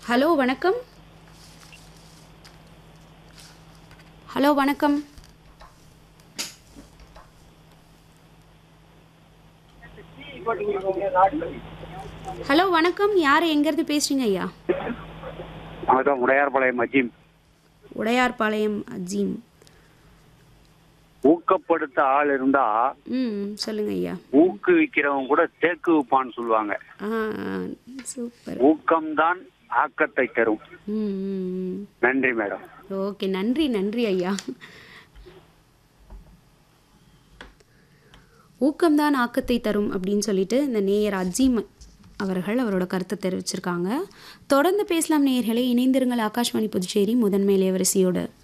hello வணக்கம் hello வணக்கம் hello வணக்கம் யார் எங்கேருந்து பேசுறீங்க ஐயா வணக்கம் உடையார்பாளையம் அஜீம் உடையார்பாளையம் அஜீம் ஊக்கப்படுத்த ஆள் இருந்தா ம் சொல்லுங்க ஐயா ஊக்குவிக்கிறவங்க கூட தேக்கு வைப்பான்னு சொல்லுவாங்க ஆ ஆ, சூப்பர் ஊக்கம்தான் ஆக்கத்தை தரும் ம் ம், ம் நன்றி மேடம் ஓகே நன்றி நன்றி ஐயா ஊக்கம்தான் ஆக்கத்தை தரும் அப்படின்னு சொல்லிட்டு இந்த நேயர் அஜீம் அவர்கள் அவரோட கருத்தை தெரிவிச்சிருக்காங்க தொடர்ந்து பேசலாம் நேயர்களே இணைந்திருங்கள் ஆகாஷ்வாணி புதுச்சேரி முதன்மை இளையவரிசையோடு